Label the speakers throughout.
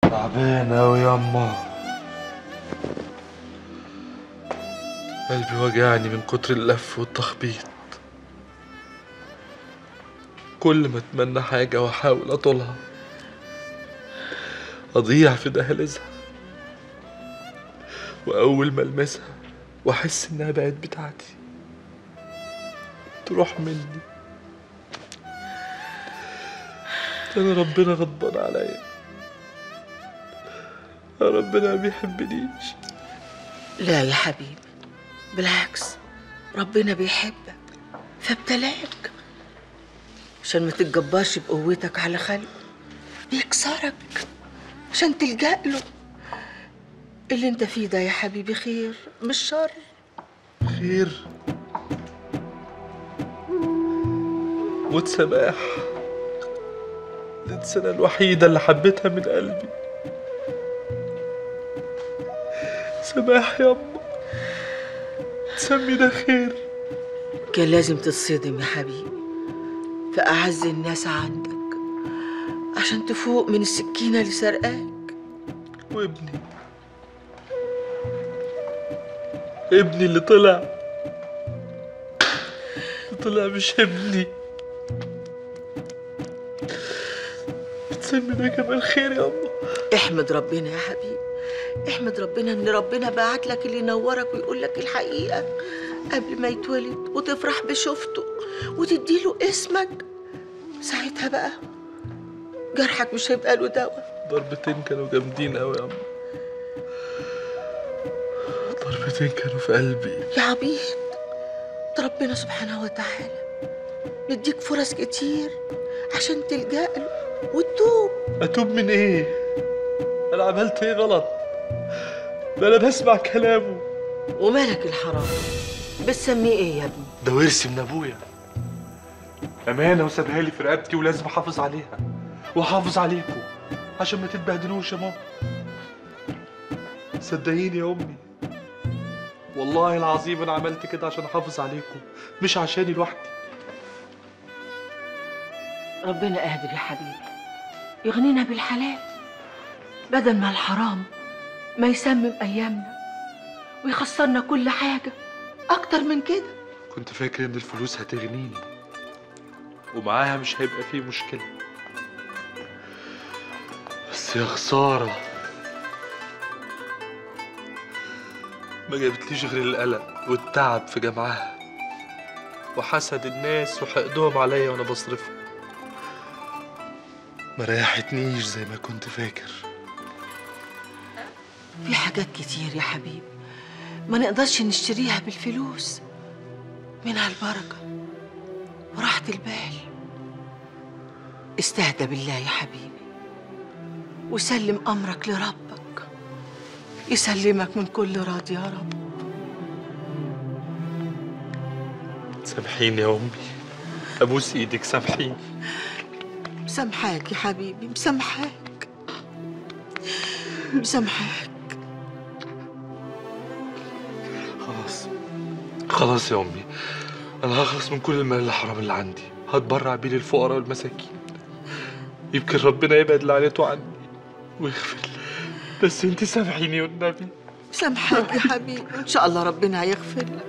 Speaker 1: تعبان أوي ياما قلبي وجعني من كتر اللف والتخبيط كل ما اتمنى حاجة واحاول اطولها اضيع في دهاليزها واول ما المسها واحس انها بقت بتاعتي تروح مني انا ربنا غضبان عليا ربنا ما بيحبنيش
Speaker 2: لا يا حبيبي بالعكس ربنا بيحبك فابتلاك عشان ما تتجبرش بقوتك على خلقه بيكسرك عشان تلجأ له اللي انت فيه ده يا حبيبي خير مش شر
Speaker 1: خير موت سماح الإنسانة الوحيدة اللي حبيتها من قلبي سماح يابا تسمي ده خير
Speaker 2: كان لازم تتصدم يا حبيبي في أعز الناس عندك عشان تفوق من السكينة اللي سرقاك
Speaker 1: وابني ابني اللي طلع اللي طلع مش ابني بتسمي ده كمان خير يابا
Speaker 2: احمد ربنا يا حبيبي احمد ربنا ان ربنا بعت لك اللي ينورك ويقول لك الحقيقه قبل ما يتولد وتفرح بشوفته وتديله اسمك ساعتها بقى جرحك مش هيبقى له دواء
Speaker 1: ضربتين كانوا جامدين قوي يا عم ضربتين كانوا في قلبي
Speaker 2: يا عبيد ده ربنا سبحانه وتعالى مديك فرص كتير عشان تلجأ له وتتوب
Speaker 1: اتوب من ايه انا عملت ايه غلط ده انا بسمع كلامه
Speaker 2: ومالك الحرام بتسميه ايه يا ابني
Speaker 1: ده ورثي من ابويا امانه وسابها لي في رقبتي ولازم احافظ عليها واحافظ عليكم عشان ما تتبهدلوش يا ماما صدقيني يا امي والله العظيم انا عملت كده عشان احافظ عليكم مش عشاني لوحدي
Speaker 2: ربنا قادر يا حبيبي يغنينا بالحلال بدل ما الحرام ما يسمم ايامنا ويخسرنا كل حاجه اكتر من كده
Speaker 1: كنت فاكر ان الفلوس هتغنيني ومعاها مش هيبقى فيه مشكلة بس يا خسارة ما جابتليش غير القلق والتعب في جمعها وحسد الناس وحقدهم عليا وانا بصرفهم ما ريحتنيش زي ما كنت فاكر
Speaker 2: في حاجات كتير يا حبيبي ما نقدرش نشتريها بالفلوس منها البركة وراحة البال استهدى بالله يا حبيبي وسلم أمرك لربك يسلمك من كل راضي يا رب
Speaker 1: سامحيني يا امي ابوس ايدك سامحيني
Speaker 2: مسامحاك يا حبيبي مسامحاك مسامحاك
Speaker 1: خلاص خلاص يا امي انا هخلص من كل المال الحرام اللي عندي هتبرع بيه للفقراء والمساكين يمكن ربنا يبعد لعنته عني ويغفر لي. بس انت سامحيني والنبي
Speaker 2: مسامحاك يا حبيبي وإن شاء الله ربنا هيغفر لك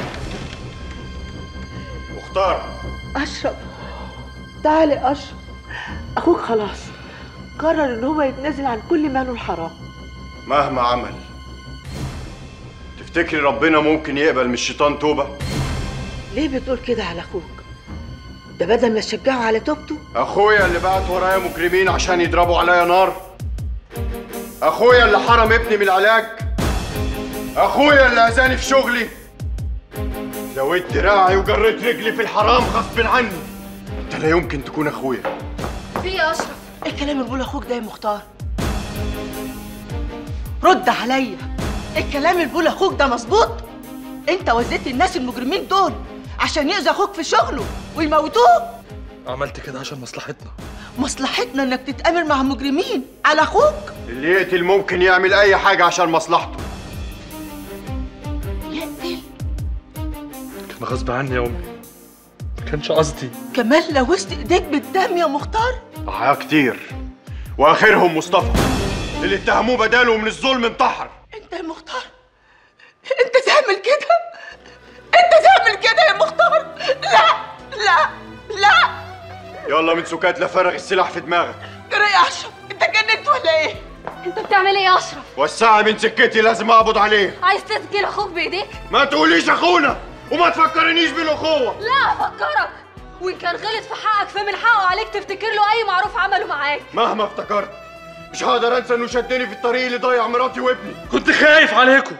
Speaker 3: مختار
Speaker 2: أشرف تعالي أشرف أخوك خلاص قرر إن هو يتنازل عن كل ماله الحرام
Speaker 3: مهما عمل تفتكري ربنا ممكن يقبل من الشيطان توبة؟
Speaker 2: ليه بتقول كده على أخوك؟ ده بدل ما تشجعه على توبته
Speaker 3: أخويا اللي بعت ورايا مجرمين عشان يضربوا عليا نار أخويا اللي حرم ابني من العلاج أخويا اللي أذاني في شغلي زودت دراعي وجريت رجلي في الحرام غصب عني أنت لا يمكن تكون أخويا
Speaker 4: في إيه يا اشرف
Speaker 2: إيه الكلام اللي بيقوله أخوك ده يا مختار؟ رد عليا الكلام اللي بيقوله أخوك ده مظبوط؟ أنت وزيت الناس المجرمين دول عشان يأذي أخوك في شغله ويموتوه
Speaker 1: عملت كده عشان مصلحتنا
Speaker 2: مصلحتنا إنك تتآمر مع مجرمين على أخوك
Speaker 3: اللي يقتل ممكن يعمل أي حاجة عشان مصلحته
Speaker 2: يقتل
Speaker 1: كان غصب عني يا امي ما كانش قصدي
Speaker 2: كمان لوثت إيديك بالدم يا مختار
Speaker 3: ضحايا كتير وآخرهم مصطفى اللي اتهموه بداله من الظلم انتحر
Speaker 2: انت يا مختار انت تعمل كده انت تعمل كده يا مختار لا لا لا
Speaker 3: يلا من سكات لا فرغ السلاح في دماغك
Speaker 2: جرى يا اشرف انت جننت ولا ايه
Speaker 4: انت بتعمل ايه يا اشرف
Speaker 3: والساعة من سكتي لازم اقبض عليه
Speaker 4: عايز تسجل اخوك بايديك
Speaker 3: ما تقوليش اخونا وما تفكرنيش بالاخوة
Speaker 4: لا افكرك وان كان غلط في حقك فمن حقه عليك تفتكر له اي معروف عمله معاك
Speaker 3: مهما افتكرت مش هقدر انسى انه شدني في الطريق اللي ضيع مراتي وابني
Speaker 1: كنت خايف عليكم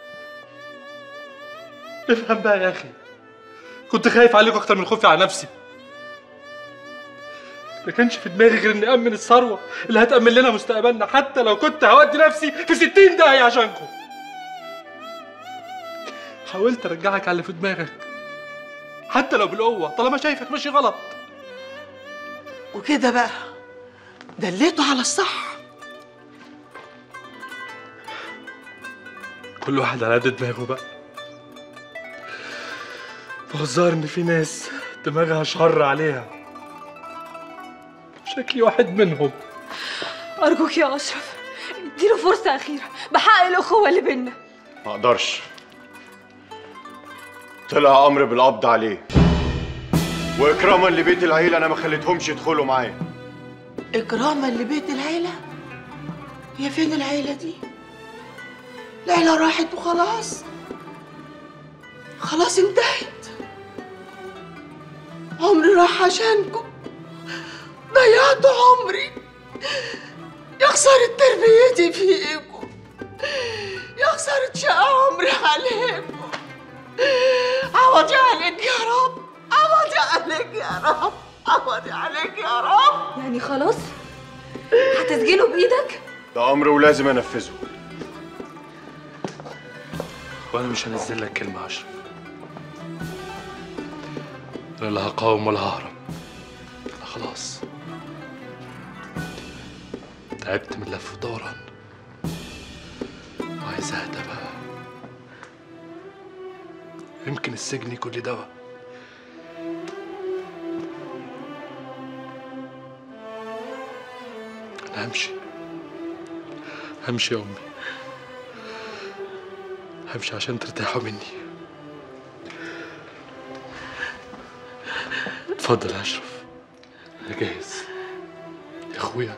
Speaker 1: افهم بقى يا اخي كنت خايف عليكم اكتر من خوفي على نفسي ما كانش في دماغي غير اني امن الثروه اللي هتامن لنا مستقبلنا حتى لو كنت هودي نفسي في 60 داهيه عشانكم حاولت ارجعك على اللي في دماغك حتى لو بالقوه طالما شايفك ماشي غلط
Speaker 2: وكده بقى دليته على الصح
Speaker 1: كل واحد على قد دماغه بقى ما هو الظاهر ان في ناس دماغها شر عليها شكلي واحد منهم
Speaker 4: ارجوك يا اشرف اديله فرصه اخيره بحق الاخوه اللي بينا
Speaker 3: ما اقدرش طلع امر بالقبض عليه واكراما لبيت العيله انا ما خليتهمش يدخلوا معايا
Speaker 2: إكراما لبيت العيلة هي فين العيلة دي؟ العيلة راحت وخلاص خلاص انتهت عمري راح عشانكم ضيعت عمري يا خسارة تربيتي فيكم يا خسارة شقى عمري عليكم عوضي عليك يا رب عوضي عليك يا رب عوضي عليك يا رب
Speaker 4: يعني خلاص هتسجله بايدك
Speaker 3: ده امر ولازم انفذه
Speaker 1: وانا مش هنزل لك كلمه يا اشرف انا لا هقاوم ولا ههرب انا خلاص تعبت من لف ودوران وعايز اهدى بقى يمكن السجن يكون لي دواء انا همشي همشي يا امي همشي عشان ترتاحوا مني اتفضل يا اشرف انا جاهز يا اخويا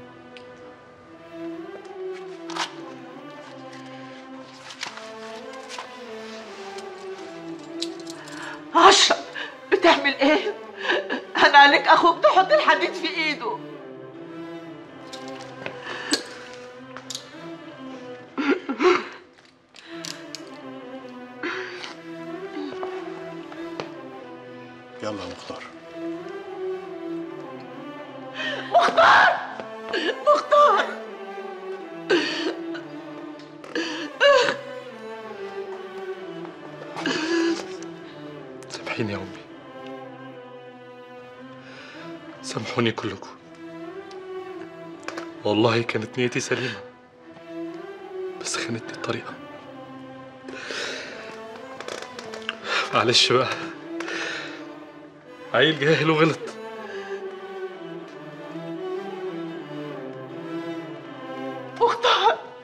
Speaker 2: اشرف بتعمل ايه؟ انا عليك اخوك تحط الحديد في ايده
Speaker 3: يلا يا مختار
Speaker 2: مختار
Speaker 1: سامحيني يا امي سامحوني كلكم والله كانت نيتي سليمه بس خانتني الطريقه معلش بقى عيل جاهل وغلط
Speaker 2: مختار